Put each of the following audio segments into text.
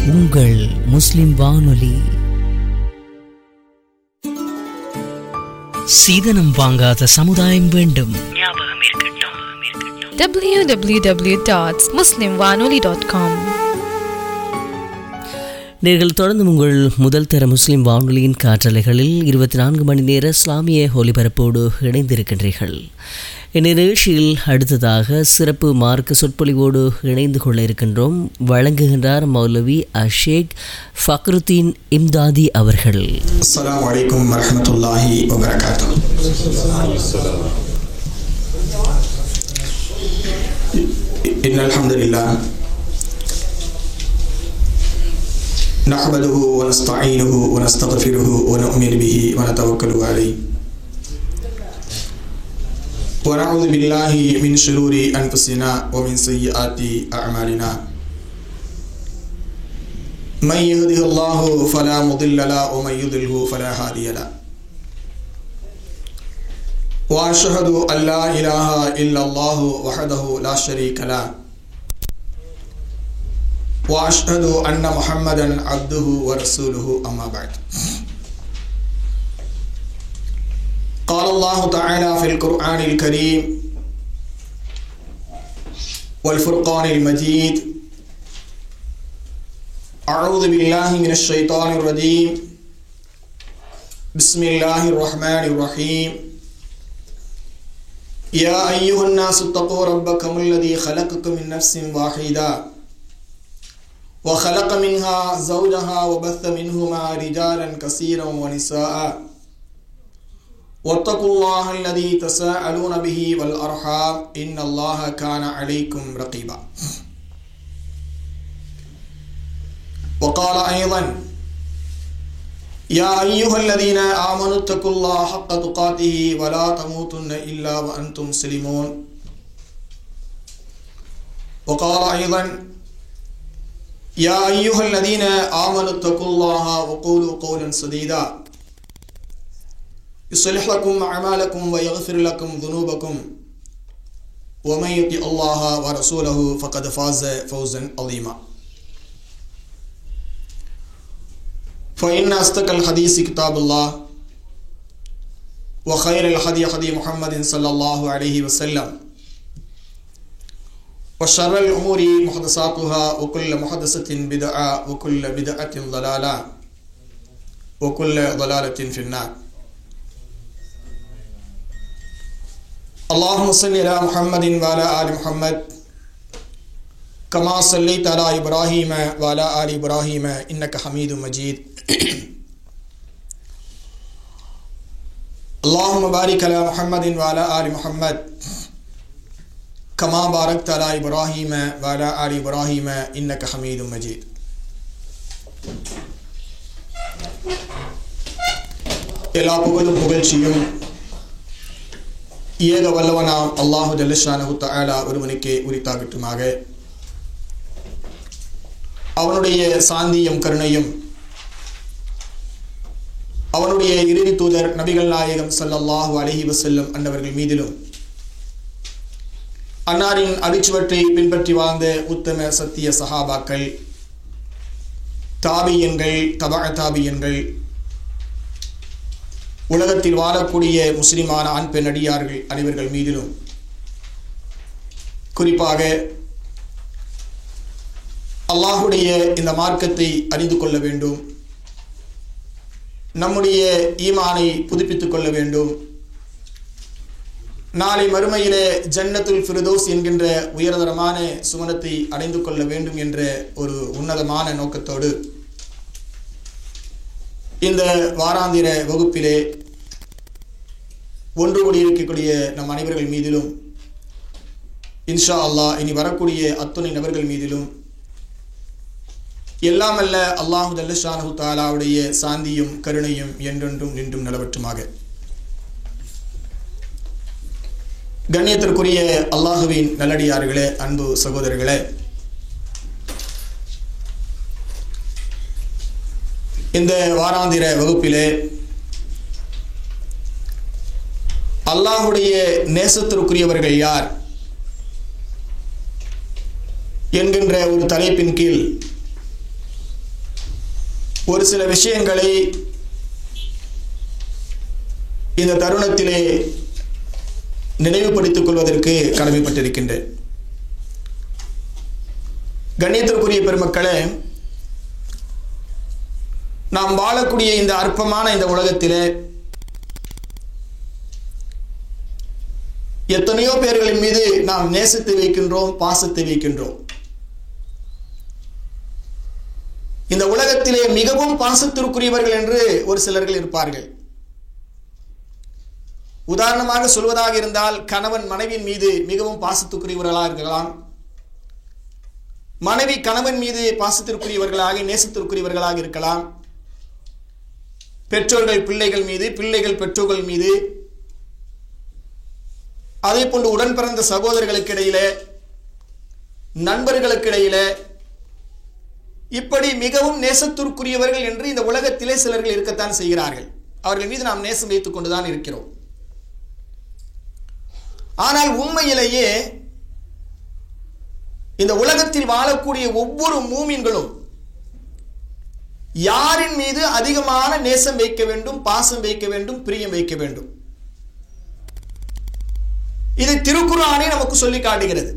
உங்கள் முஸ்லிம் வானொலி சீதனம் வாங்காத சமுதாயம் வேண்டும் www.muslimwanoli.com நீங்கள் தொடர்ந்து உங்கள் முதல் தர முஸ்லிம் வானொலியின் காற்றலைகளில் இருபத்தி நான்கு மணி நேர இஸ்லாமிய ஒலிபரப்போடு இணைந்திருக்கின்றீர்கள் இந்த நிகழ்ச்சியில் அடுத்ததாக சிறப்பு மார்க்க சொற்பொழிவோடு இணைந்து கொள்ள இருக்கின்றோம் வழங்குகின்றார் மௌலவி அஷேக் ஃபக்ருத்தீன் இம்தாதி அவர்கள் السلام عليكم ورحمة الله وبركاته إن الحمد لله نحمده ونستعينه ونستغفره ونؤمن به ونتوكل عليه ونعوذ بالله من شرور أنفسنا ومن سيئات أعمالنا من يهده الله فلا مضل له ومن يضلله فلا هادي له واشهد ان لا اله الا الله وحده لا شريك له واشهد ان محمدا عبده ورسوله اما بعد قال الله تعالى في القران الكريم والفرقان المجيد أعوذ بالله من الشيطان الرجيم بسم الله الرحمن الرحيم يا أيها الناس اتقوا ربكم الذي خلقكم من نفس واحدة وخلق منها زوجها وبث منهما رجالا كثيرا ونساء واتقوا الله الذي تساءلون به والأرحام إن الله كان عليكم رقيبا وقال أيضا يا أيها الذين آمنوا اتقوا الله حق تقاته ولا تموتن إلا وأنتم مسلمون وقال أيضا يا أيها الذين آمنوا اتقوا الله وقولوا قولا سديدا يصلح لكم أعمالكم ويغفر لكم ذنوبكم ومن يطع الله ورسوله فقد فاز فوزا عظيما فإن أصدق الحديث كتاب الله وخير الهدي هدي محمد صلى الله عليه وسلم وشر الأمور محدثاتها وكل محدثة بدعة وكل بدعة ضلالة وكل ضلالة في النار اللهم صل على محمد وعلى آل محمد كما صليت على إبراهيم وعلى آل إبراهيم إنك حميد مجيد اللهم بارك على محمد وعلى آل محمد كما باركت على إبراهيم وعلى آل إبراهيم إنك حميد مجيد எல்லா புகழும் புகழ்ச்சியும் ஏக வல்லவனாம் அல்லாஹு ஜல்லஷானஹு தஆலா ஒருவனுக்கே உரித்தாகட்டுமாக அவனுடைய சாந்தியும் கருணையும் அவனுடைய இறுதி தூதர் நபிகள் நாயகம் ஸல்லல்லாஹு அலைஹி வஸல்லம் அன்னவர்கள் மீதிலும் அன்னாரின் அடிச்சுவற்றை பின்பற்றி வாழ்ந்த உத்தம சத்திய சஹாபாக்கள் தாபியன்கள் தபா தாபியன்கள் உலகத்தில் வாழக்கூடிய முஸ்லிமான ஆண் பெண் அடியார்கள் அனைவர்கள் மீதிலும் குறிப்பாக அல்லாஹுடைய இந்த மார்க்கத்தை அறிந்து கொள்ள வேண்டும் நம்முடைய ஈமானை புதுப்பித்துக் கொள்ள வேண்டும் நாளை மறுமையிலே ஜன்னத்துல் ஃபிரதோஸ் என்கின்ற உயர்தரமான சுமணத்தை அடைந்து கொள்ள வேண்டும் என்ற ஒரு உன்னதமான நோக்கத்தோடு இந்த வாராந்திர வகுப்பிலே ஒன்று கூடி இருக்கக்கூடிய நம் அனைவர்கள் மீதிலும் இன்ஷா அல்லாஹ் இனி வரக்கூடிய அத்துணை நபர்கள் மீதிலும் எல்லாமல்ல அல்லாஹு ஜல்லஷானஹு தாலாவுடைய சாந்தியும் கருணையும் என்றென்றும் நின்றும் நிலவற்றுமாக கண்ணியத்திற்குரிய அல்லாஹுவின் நல்லடியார்களே அன்பு சகோதரர்களே இந்த வாராந்திர வகுப்பிலே அல்லாஹுடைய நேசத்திற்குரியவர்கள் யார் என்கின்ற ஒரு தலைப்பின் கீழ் ஒரு சில விஷயங்களை இந்த தருணத்திலே நினைவுபடுத்திக் கொள்வதற்கு கடமைப்பட்டிருக்கின்றேன் கண்ணியத்திற்குரிய பெருமக்களே நாம் வாழக்கூடிய இந்த அற்பமான இந்த உலகத்திலே எத்தனையோ பேர்களின் மீது நாம் நேசத்தை வைக்கின்றோம் பாசத்தை வைக்கின்றோம் இந்த உலகத்திலே மிகவும் பாசத்திற்குரியவர்கள் என்று ஒரு சிலர்கள் இருப்பார்கள் உதாரணமாக சொல்வதாக இருந்தால் கணவன் மனைவியின் மீது மிகவும் பாசத்துக்குரியவர்களாக இருக்கலாம் மனைவி கணவன் மீது பாசத்திற்குரியவர்களாக நேசத்திற்குரியவர்களாக இருக்கலாம் பெற்றோர்கள் பிள்ளைகள் மீது பிள்ளைகள் பெற்றோர்கள் மீது அதே போன்று உடன் பிறந்த சகோதரர்களுக்கு இடையில நண்பர்களுக்கு இடையில இப்படி மிகவும் நேசத்திற்குரியவர்கள் என்று இந்த உலகத்திலே சிலர்கள் இருக்கத்தான் செய்கிறார்கள் அவர்கள் மீது நாம் நேசம் வைத்துக் கொண்டுதான் இருக்கிறோம் ஆனால் உண்மையிலேயே இந்த உலகத்தில் வாழக்கூடிய ஒவ்வொரு மூமின்களும் யாரின் மீது அதிகமான நேசம் வைக்க வேண்டும் பாசம் வைக்க வேண்டும் பிரியம் வைக்க வேண்டும் இது திருக்குறானே நமக்கு சொல்லி காட்டுகிறது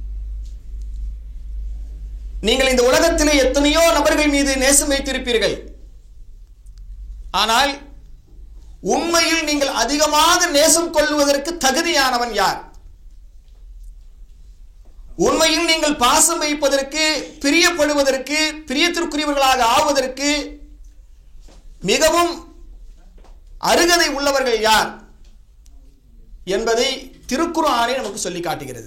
நீங்கள் இந்த உலகத்திலே எத்தனையோ நபர்கள் மீது நேசம் வைத்திருப்பீர்கள் ஆனால் உண்மையில் நீங்கள் அதிகமாக நேசம் கொள்வதற்கு தகுதியானவன் யார் உண்மையில் நீங்கள் பாசம் வைப்பதற்கு பிரியப்படுவதற்கு பிரியத்திற்குரியவர்களாக ஆவதற்கு மிகவும் அருகதை உள்ளவர்கள் யார் என்பதை திருக்குறானே நமக்கு சொல்லி காட்டுகிறது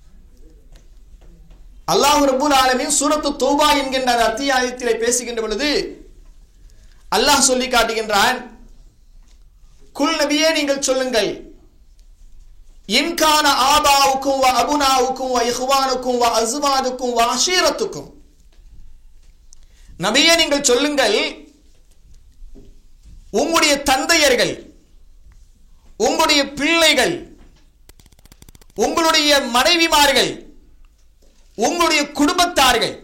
அல்லாஹ் ரபுல் ஆலமின் சூரத்து தௌபா என்கின்ற அந்த அத்தியாயத்திலே பேசுகின்ற பொழுது அல்லாஹ் சொல்லி காட்டுகின்றான் குல் நபியே நீங்கள் சொல்லுங்கள் இன்கான ஆபாவுக்கும் வ அபுனாவுக்கும் வ இஹ்வானுக்கும் வ அஸ்வாதுக்கும் வ அஷீரத்துக்கும் நபியே நீங்கள் சொல்லுங்கள் உங்களுடைய தந்தையர்கள் உங்களுடைய பிள்ளைகள் உங்களுடைய மனைவிமார்கள் உங்களுடைய குடும்பத்தார்கள்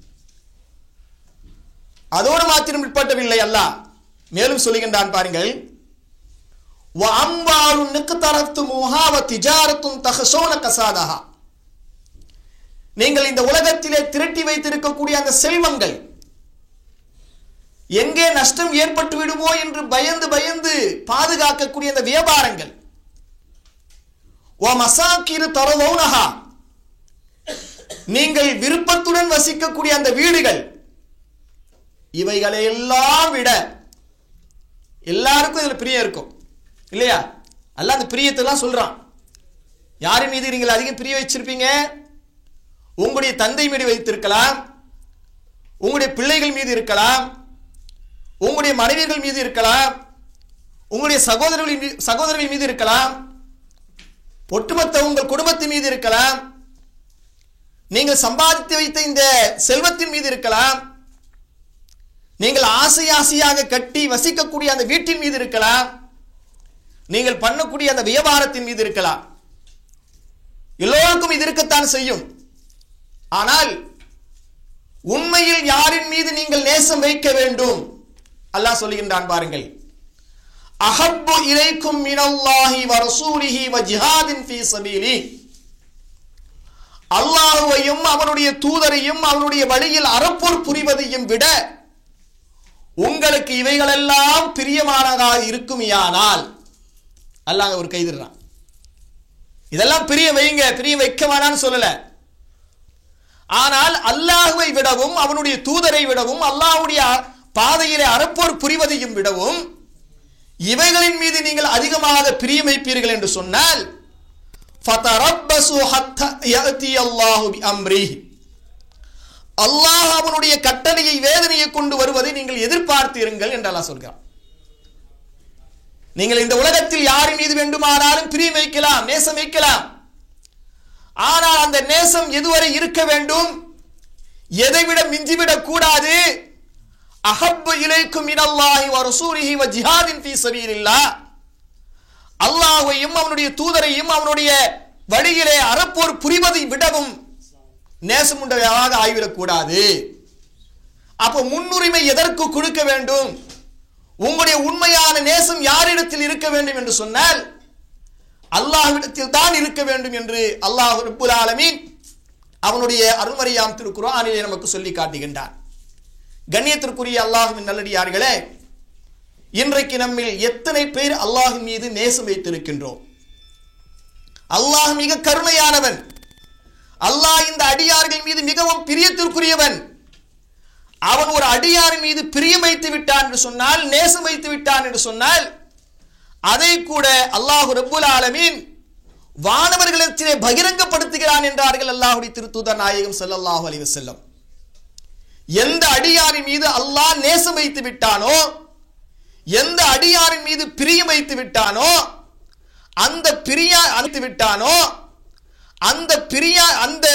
அதோடு மாத்திரம் உட்பட்டவில்லை அல்லாஹ் மேலும் சொல்லுகின்றான் பாருங்கள் وَأَمْوَالٌ نِقْتَرَفْتُمُوهَا وَتِجَارَةٌ تَخْشَوْنَ كَسَادَهَا நீங்கள் இந்த உலகத்திலே திரட்டி வைத்திருக்கக்கூடிய அந்த செல்வங்கள் எங்கே நஷ்டம் ஏற்பட்டு விடுமோ என்று பயந்து பயந்து பாதுகாக்கக்கூடிய அந்த வியாபாரங்கள் ஓ மசாக்கிரு தரதௌனஹா நீங்கள் விருப்பத்துடன் வசிக்கக்கூடிய அந்த வீடுகள் இவைகளை எல்லாம் விட எல்லாருக்கும் இதில் பிரியம் இருக்கும் இல்லையா அல்ல அந்த பிரியத்தெல்லாம் சொல்றான் யாரின் மீது நீங்கள் அதிகம் பிரிய வச்சிருப்பீங்க உங்களுடைய தந்தை மீது வைத்திருக்கலாம் உங்களுடைய பிள்ளைகள் மீது இருக்கலாம் உங்களுடைய மனைவியர்கள் மீது இருக்கலாம் உங்களுடைய சகோதரர்களின் மீ- சகோதரர்கள் மீது இருக்கலாம் ஒட்டுமொத்த உங்கள் குடும்பத்தின் மீது இருக்கலாம் நீங்கள் சம்பாதித்து வைத்த இந்த செல்வத்தின் மீது இருக்கலாம் நீங்கள் ஆசை ஆசையாக கட்டி வசிக்கக்கூடிய அந்த வீட்டின் மீது இருக்கலாம் நீங்கள் பண்ணக்கூடிய அந்த வியாபாரத்தின் மீது இருக்கலாம் எல்லோருக்கும் இது இருக்கத்தான் செய்யும் ஆனால் உண்மையில் யாரின் மீது நீங்கள் நேசம் வைக்க வேண்டும் அல்லாஹ் சொல்லுகின்றான் பாருங்கள் அஹப்பு இலைக்கும் மினல்லாஹி வ ரசூலிஹி வ ஜிஹாதின் ஃபீ சபீலி அல்லாஹுவையும் அவனுடைய தூதரையும் அவனுடைய வழியில் அறப்போர் புரிவதையும் விட உங்களுக்கு இவைகளெல்லாம் பிரியமானதாக இருக்குமையானால் அல்லாஹ் ஒரு கைதிடுறான் இதெல்லாம் பிரிய வைங்க பிரிய வைக்க வேணான்னு சொல்லல ஆனால் அல்லாஹுவை விடவும் அவனுடைய தூதரை விடவும் அல்லாஹ்வுடைய பாதையிலே அறப்போர் புரிவதையும் விடவும் இவைகளின் மீது நீங்கள் அதிகமாக பிரியம் வைப்பீர்கள் என்று சொன்னால் فَتَرَبَّصُوا حَتَّى يَأْتِيَ اللَّهُ بِأَمْرِهِ அல்லாஹ் அவனுடைய கட்டளையை வேதனையை கொண்டு வருவதை நீங்கள் எதிர்பார்த்தீர்கள் என்று அல்லாஹ் சொல்கிறான் நீங்கள் இந்த உலகத்தில் யாரின் மீது வேண்டுமானாலும் பிரியம் வைக்கலாம் நேசம் வைக்கலாம் ஆனால் அந்த நேசம் எதுவரை இருக்க வேண்டும் எதைவிட மிஞ்சிவிடக் கூடாது அஹப்பு இலைக்கும் மினல்லாஹி வ ரசூலிஹி வ ஜிஹாதின் ஃபீ சபீலில்லாஹ் அல்லாஹ்வையும் அவனுடைய தூதரையும் அவனுடைய வழியிலே அறப்போர் புரிவதை விடவும் நேசமுண்டவையாக ஆகிவிடக் கூடாது அப்போ முன்னுரிமை எதற்கு கொடுக்க வேண்டும் உங்களுடைய உண்மையான நேசம் யாரிடத்தில் இருக்க வேண்டும் என்று சொன்னால் அல்லாஹ்விடத்தில் தான் இருக்க வேண்டும் என்று அல்லாஹ் ரப்புல் ஆலமீன் அவனுடைய அருள்மறையாம் திருக்குர்ஆனிலே நமக்கு சொல்லி காட்டுகின்றான் கண்ணியத்திற்குரிய அல்லாஹ்வின் நல்லடியார்களே இன்றைக்கு நம்மில் எத்தனை பேர் அல்லாஹ்வின் மீது நேசம் வைத்திருக்கின்றோம் அல்லாஹ் மிக கருணையானவன் அல்லாஹ் இந்த அடியார்கள் மீது மிகவும் பிரியத்திற்குரியவன் அவன் ஒரு அடியாரின் மீது பிரியம் வைத்து விட்டான் என்று சொன்னால் நேசம் வைத்து விட்டான் என்று சொன்னால் அதை கூட அல்லாஹு ரப்புல் ஆலமீன் வானவர்களிடத்திலே பகிரங்கப்படுத்துகிறான் என்றார்கள் அல்லாஹுடைய திருத்தூதர் நாயகம் ஸல்லல்லாஹு அலைஹி வஸல்லம் எந்த அடியாரின் மீது அல்லாஹ் நேசம் வைத்து விட்டானோ எந்த அடியாரின் மீது பிரியம் வைத்து விட்டானோ அந்த பிரியா அனுப்பி விட்டானோ அந்த பிரியா அந்த